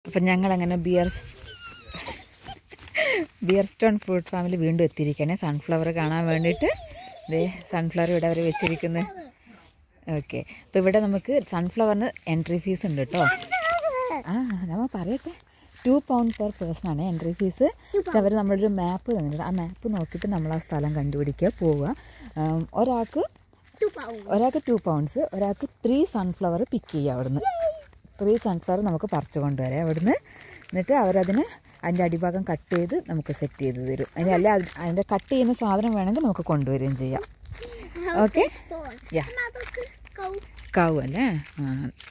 അപ്പം ഞങ്ങളങ്ങനെ beer beer stone fruit ഫാമിൽ വീണ്ടും എത്തിയിരിക്കണേ സൺഫ്ലവർ കാണാൻ വേണ്ടിയിട്ട് ദേ സൺഫ്ലവർ ഇവിടെ അവർ വെച്ചിരിക്കുന്നത് ഓക്കെ അപ്പോൾ ഇവിടെ നമുക്ക് സൺഫ്ലവറിന് എൻട്രി ഫീസ് ഉണ്ട് കേട്ടോ ആ നമ്മൾ പറയട്ടെ ടു പൗണ്ട് പെർ പേഴ്സൺ ആണ് എൻട്രി ഫീസ് അവർ നമ്മളൊരു മാപ്പ് തന്നിട്ടുണ്ട് ആ മാപ്പ് നോക്കിയിട്ട് നമ്മൾ ആ സ്ഥലം കണ്ടുപിടിക്കുക പോവുക ഉം, ഒരാൾക്ക് ഒരാൾക്ക് ടു പൗണ്ട്സ് ഒരാൾക്ക് ത്രീ സൺഫ്ലവർ പിക്ക് ചെയ്യുക അവിടുന്ന് ത്രീ സൺഫ്ലവർ നമുക്ക് പറിച്ചു കൊണ്ടുവരാം അവിടുന്ന് എന്നിട്ട് അവരതിന് അതിൻ്റെ അടിഭാഗം കട്ട് ചെയ്ത് നമുക്ക് സെറ്റ് ചെയ്ത് തരും അതിന് അല്ല അത് അതിൻ്റെ കട്ട് ചെയ്യുന്ന സാധനം വേണമെങ്കിൽ നമുക്ക് കൊണ്ടുവരികയും ചെയ്യാം ഓക്കെ യാ കാവു അല്ലേ ആ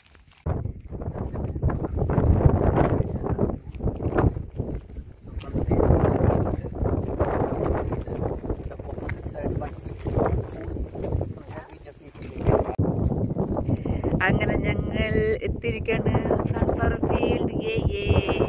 അങ്ങനെ ഞങ്ങൾ എത്തിയിരിക്കാണ് സൺഫ്ലവർ ഫീൽഡ് ഏ ഏ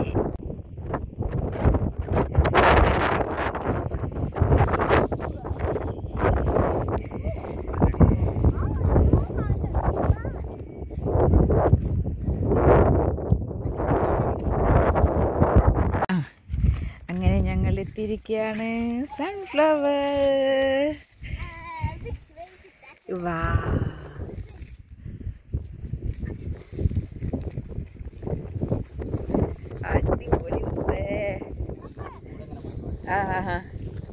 ആ അങ്ങനെ ഞങ്ങൾ എത്തിയിരിക്കുകയാണ് സൺഫ്ലവർ വാ അടിപൊളി മുത്തേ. ആ ആ ആ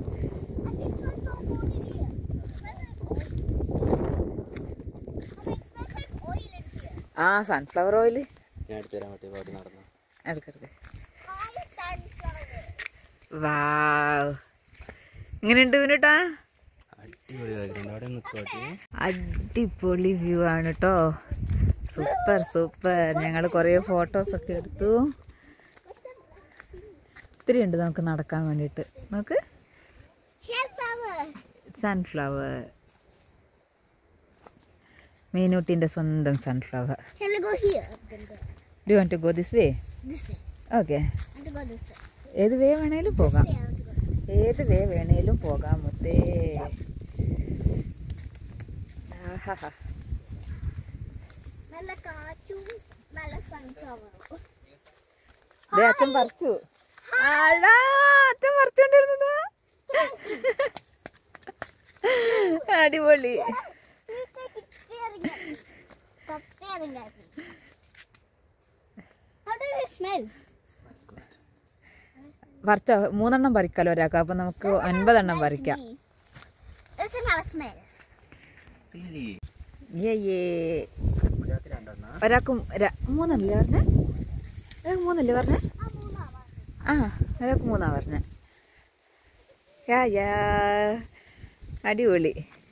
ആ സൺഫ്ലവർ ഓയിൽ ഞാൻ എടുത്തു തരാൻ പറ്റിയ പാട്ട് നടന്നു എടുക്കരുത് വാവ് ഇങ്ങനെയുണ്ട് വിനുട്ടാ അടിപൊളി കളിക്കുന്നുണ്ട് അവിടെ നിൽക്കോട്ടെ അടിപൊളി വ്യൂ ആണ് കേട്ടോ സൂപ്പർ സൂപ്പർ ഞങ്ങൾ കുറേ ഫോട്ടോസൊക്കെ എടുത്തു ഒത്തിരി ഉണ്ട് നമുക്ക് നടക്കാൻ വേണ്ടിയിട്ട് നോക്ക് സൺഫ്ലവർ മീനൂട്ടിൻ്റെ സ്വന്തം sunflower Shall I go here? Do want to go this way This way. Okay I want to go this way. ഏത് വേ വേണേലും പോകാം Yeah, I want to go. ഏത് വേ വേണേലും പോകാം മുത്തേ ആഹാഹാ. നല്ല കാറ്റും നല്ല സൺഫ്ലവറും ദേ അച്ഛൻ പറിച്ചു ആടാ അച്ഛൻ പറിച്ചോണ്ടിരുന്നത് അടിപൊളി staring at me. Stop staring at me. How does it smell? പറിച്ച മൂന്നെണ്ണം പറിക്കാലോ ഒരാൾക്ക് അപ്പൊ നമുക്ക് ഒൻപതെണ്ണം പറിക്കാം Me. Does it have a smell? ഏ ഏ ഒരാൾക്ക് രണ്ടെണ്ണം ഒരാൾക്ക് ര- മൂന്നല്ലേ പറഞ്ഞേ ഒരാൾക്ക് മൂന്നല്ലേ പറഞ്ഞേ ആ ഒരാൾക്ക് മൂന്നാ പറഞ്ഞേ യാ യാ അടിപൊളി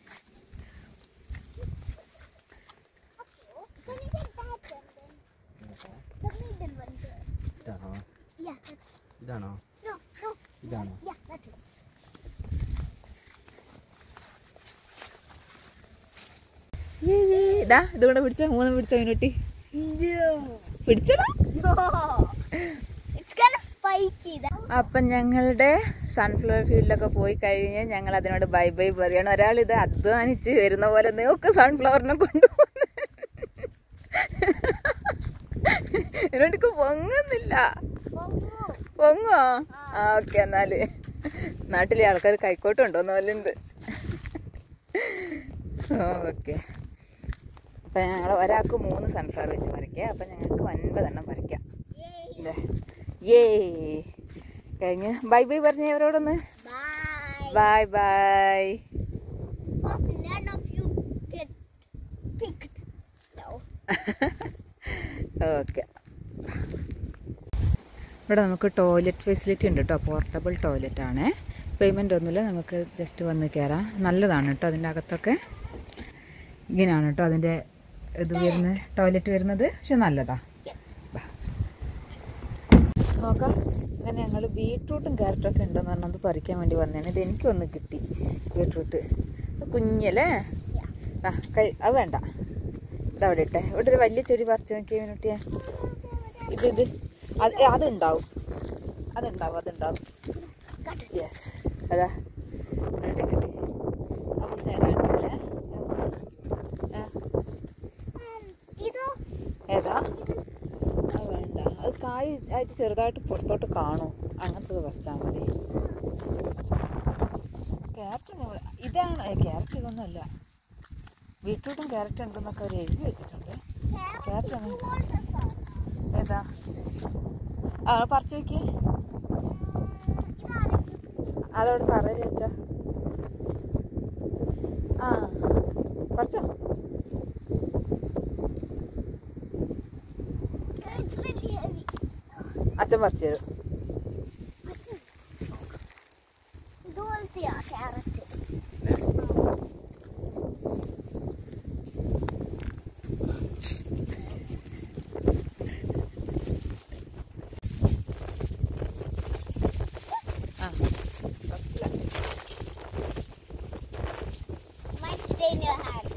Can you get that one then? The middle one there. ഇതാണോ Yeah, that's, ഇതാണോ no, no. ഇതാണോ Yeah, that's it. ഏ ഏ ഇതാ ഇതുകൂടെ പിടിച്ച മൂന്ന് പിടിച്ച മിനുട്ടി No. പിടിച്ചടാ No. It's kind of spiky. That അപ്പം ഞങ്ങളുടെ സൺഫ്ലവർ ഫീൽഡിലൊക്കെ പോയി കഴിഞ്ഞ് ഞങ്ങൾ അതിനോട് ബൈ ബൈ പറയണം ഒരാൾ ഇത് അധ്വാനിച്ച് വരുന്ന പോലെ നോക്ക് സൺഫ്ലവറിനെ കൊണ്ടുപോകുന്നു എന്നോടക്ക് പൊങ്ങുന്നില്ല പൊങ്ങോ ആ ഓക്കെ എന്നാല് നാട്ടിലെ ആൾക്കാർ കൈക്കോട്ട് കൊണ്ടുവന്ന പോലെ ഉണ്ട് ഓക്കെ അപ്പം ഞങ്ങൾ ഒരാൾക്ക് മൂന്ന് സൺഫ്ലവർ വെച്ച് പറിക്കുക അപ്പം ഞങ്ങൾക്ക് ഒൻപതെണ്ണം പറിക്കാം ഇല്ലേ? ഏ കഴിഞ്ഞ് ബൈ ബൈ പറഞ്ഞേ അവരോടൊന്ന് Bye. Bye bye Hope none of you get picked. No. Okay ഇവിടെ നമുക്ക് ടോയ്ലറ്റ് ഫെസിലിറ്റി ഉണ്ട് കേട്ടോ പോർട്ടബിൾ ടോയ്ലറ്റ് ആണ് പേയ്മെൻ്റ് ഒന്നുമില്ല നമുക്ക് ജസ്റ്റ് വന്ന് കയറാം നല്ലതാണ് കേട്ടോ അതിൻ്റെ അകത്തൊക്കെ ഇങ്ങനെയാണ് കേട്ടോ അതിൻ്റെ ഇത് വരുന്നത് ടോയ്ലറ്റ് വരുന്നത് പക്ഷെ നല്ലതാ ബാ. നോക്കാം അങ്ങനെ ഞങ്ങൾ ബീട്രൂട്ടും ക്യാരറ്റൊക്കെ ഉണ്ടെന്ന് പറഞ്ഞാൽ അത് പറിക്കാൻ വേണ്ടി വന്നതാണ് ഇത് എനിക്കൊന്ന് കിട്ടി ബീട്രൂട്ട് ഇത് കുഞ്ഞല്ലേ ആ കൈ അത് വേണ്ട ഇതവിടെ ഇട്ടെ ഇവിടെ ഒരു വലിയ ചെടി പറിച്ചു നോക്കിയ മിനുട്ടിയെ ഇത് ഇത് അത് ഏ, അതുണ്ടാവും അതുണ്ടാവും അതുണ്ടാവും യെസ് അതാ കിട്ടി കിട്ടി അപ്പോൾ ഞാൻ കാണിച്ചില്ലേ ആ, Either ഏതാ അത് വേണ്ട അത് കാ കായ് ആയിട്ട് ചെറുതായിട്ട് പുറത്തോട്ട് കാണും അങ്ങനത്തത് പറിച്ചാൽ മതി ക്യാരറ്റ് ഇതാണ് ഏ, ക്യാരറ്റ് ഇതൊന്നുമല്ല ബീട്രൂട്ടും ക്യാരറ്റ് ഉണ്ടെന്നൊക്കെ അവർ എഴുതി വെച്ചിട്ടുണ്ട് ക്യാരറ്റ് ആണ് ഏതാ ആ പറിച്ചു നോക്കിയേ അതവിടെ തറയിൽ വെച്ചാ ആ പറിച്ചോ It's really heavy. അച്ഛൻ പറിച്ചു തരും ഇതുപോലത്തെയാ ക്യാരറ്റ് ആ പറിച്ചില്ല. Might stay in your hand.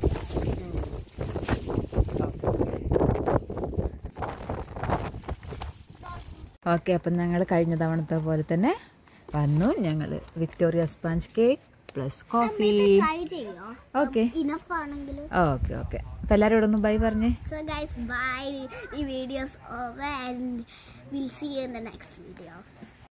Okay അപ്പം ഞങ്ങൾ കഴിഞ്ഞ തവണത്തെ പോലെ തന്നെ വന്നു ഞങ്ങൾ Victoria sponge cake plus coffee try ചെയ്യോ ഓക്കെ ഇനഫ് ആണെങ്കിൽ ഓക്കെ ഓക്കെ അപ്പം എല്ലാവരും ഇവിടെ ഒന്ന് ബൈ പറഞ്ഞേ So guys, bye. The video's over and we'll see you in the next video.